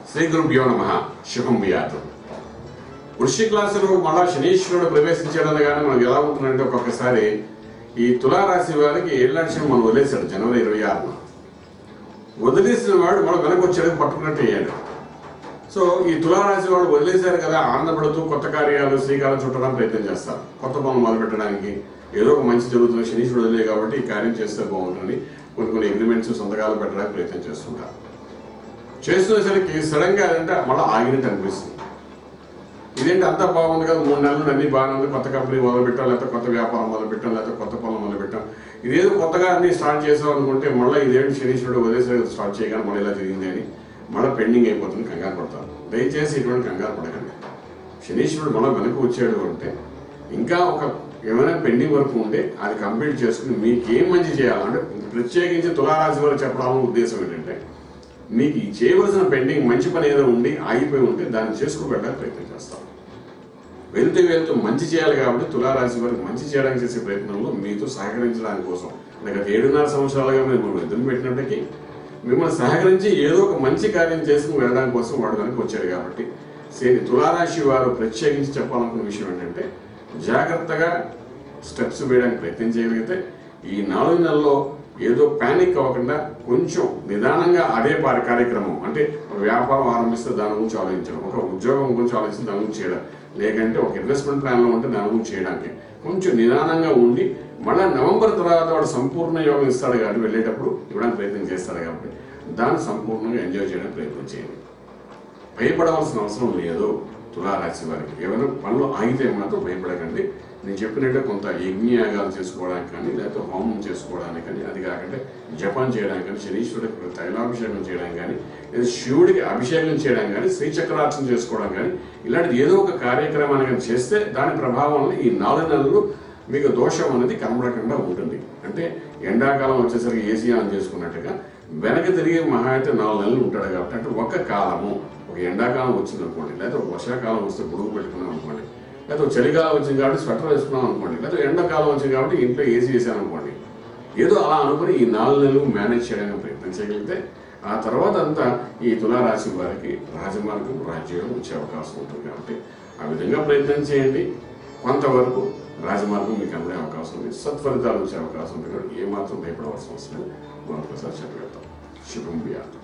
శ్రీ గురుభ్యో నమ శుభం వ్యాధు వృశ్చిక రాశిలో మళ్ళా శనీశ్వరుడు ప్రవేశించడం కానీ మనకు ఎలా ఉంటుందంటే ఒక్కొక్కసారి ఈ తులారాశి వారికి ఏళ్ళ లక్షణం మనం వదిలేశాడు జనవరి ఇరవై ఆరున వదిలేసిన వాడు మనం వెనక్కి వచ్చేది పట్టుకున్నట్టు అయ్యాడు సో ఈ తులారాశి వాళ్ళు వదిలేశారు కదా ఆనందపడుతూ కొత్త కార్యాలు శ్రీకారం చుట్టడానికి ప్రయత్నం చేస్తారు కొత్త పనులు మొదలు పెట్టడానికి ఏదో ఒక మంచి జరుగుతుంది శనీశ్వరుడు వదిలే కాబట్టి ఈ కార్యం చేస్తే బాగుంటుంది కొన్ని కొన్ని అగ్రిమెంట్స్ సంతకాలు పెట్టడానికి ప్రయత్నం చేస్తుంటారు చేస్తున్నసరికి సడన్ గా అదంటే మళ్ళీ ఆగినట్టు అనిపిస్తుంది ఇదేంటి అంతా బాగుంది కదా మూడు నెలలు అన్ని బాగానే ఉంది కొత్త కంపెనీ మొదలు పెట్టాం లేకపోతే కొత్త వ్యాపారం మొదలు పెట్టాం లేకపోతే కొత్త పనులు మొదలు పెట్టాం ఇదేదో కొత్తగా అన్ని స్టార్ట్ చేసాం అనుకుంటే మళ్ళీ ఇదేంటి శనీశ్వరుడు వదిలేసరి స్టార్ట్ చేయగానే మళ్ళీ ఇలా జరిగింది అని మళ్ళీ పెండింగ్ అయిపోతుంది కంగారు పడతారు దయచేసి ఇటువంటి కంగారు పడకండి శనీశ్వరుడు మళ్ళీ వెనక్కి వచ్చాడు అంటే ఇంకా ఒక ఏమైనా పెండింగ్ వర్క్ ఉంటే అది కంప్లీట్ చేసుకుని మీకు ఏం మంచి చేయాలంటే ప్రత్యేకించి తులారాశి వారు చెప్పడం ఉద్దేశం ఏంటంటే మీకు ఈ చేయవలసిన పెండింగ్ మంచి పని ఏదో ఉండి ఆగిపోయి ఉంటే దాన్ని చేసుకోబెట్టడానికి ప్రయత్నం చేస్తాం వెళ్తూ వెళ్తూ మంచి చేయాలి కాబట్టి తులారాశి వారికి మంచి చేయడానికి చేసే ప్రయత్నంలో మీతో సహకరించడానికి కోసం గత ఏడున్నర సంవత్సరాలుగా మీరు మనం ఎదురు పెట్టినప్పటికీ మిమ్మల్ని సహకరించి ఏదో ఒక మంచి కార్యం చేసుకుని వెళ్ళడానికి కోసం వాడు కనుక వచ్చాడు కాబట్టి సేని తులారాశి వారు ప్రత్యేకించి చెప్పాలనుకున్న విషయం ఏంటంటే జాగ్రత్తగా స్టెప్స్ వేయడానికి ప్రయత్నం చేయగలిగితే ఈ నాలుగు నెలల్లో ఏదో పానిక్ అవ్వకుండా కొంచెం నిదానంగా అదే వారి కార్యక్రమం అంటే ఒక వ్యాపారం ఆరంభిస్తే దాని గురించి ఆలోచించడం ఒక ఉద్యోగం గురించి ఆలోచిస్తే దాని గురించి చేయడం లేకంటే ఒక ఇన్వెస్ట్మెంట్ ప్లాన్లో ఉంటే దాని గురించి చేయడానికి కొంచెం నిదానంగా ఉండి మళ్ళీ నవంబర్ తర్వాత వాడు సంపూర్ణ యోగం ఇస్తాడు కాబట్టి వెళ్ళేటప్పుడు ఇవ్వడానికి ప్రయత్నం చేస్తాడు కాబట్టి దాన్ని సంపూర్ణంగా ఎంజాయ్ చేయడానికి ప్రయత్నం చేయండి భయపడవలసిన అవసరం లేదు తులారాశి వారికి ఏమైనా పనులు ఆగితే మాత్రం భయపడకండి నేను చెప్పినట్టే కొంత యజ్ఞయాగాలు చేసుకోవడానికి కానీ లేకపోతే హోమం చేసుకోవడానికి కానీ అది కాకుండా జపం చేయడానికి కానీ శనీశ్వరుడికి తైలాభిషేకం చేయడం కానీ లేదా శివుడికి అభిషేకం చేయడం కానీ శ్రీచక్రార్చన చేసుకోవడం కానీ ఇలాంటిది ఏదో ఒక కార్యక్రమాన్ని కానీ చేస్తే దాని ప్రభావం వల్ల ఈ నాలుగు నెలలు మీకు దోషం అనేది కనబడకుండా ఉంటుంది అంటే ఎండాకాలం వచ్చేసరికి ఏసీ ఆన్ చేసుకున్నట్టుగా వెనక తిరిగి మహా అయితే నాలుగు నెలలు ఉంటాడు కాబట్టి అంటే ఒక కాలము ఒక ఎండాకాలం వచ్చింది అనుకోండి లేదా ఒక వర్షాకాలం వస్తే గొడుగు పెట్టుకున్నాం అనుకోండి లేదా ఒక చలికాలం వచ్చింది కాబట్టి స్వెటర్ వేసుకున్నాం అనుకోండి లేదా ఎండాకాలం వచ్చింది కాబట్టి ఇంట్లో ఏసీ వేసాను అనుకోండి ఏదో అలా అనుకుని ఈ నాలుగు నెలలు మేనేజ్ చేయడానికి ప్రయత్నం చేయగలిగితే ఆ తర్వాత అంతా ఈ తులారాశి వారికి రాజమార్గం రాజ్యం వచ్చే అవకాశం ఉంటుంది కాబట్టి ఆ విధంగా ప్రయత్నం చేయండి కొంతవరకు రాజమార్గం మీకు అమ్మే అవకాశం ఉంది సత్ఫలితాలు వచ్చే అవకాశం ఉంది కాబట్టి ఏమాత్రం భయపడవలసిన అవసరం లేదు మరొకసారి చెప్పగలుగుతాం శుభం వ్యాధి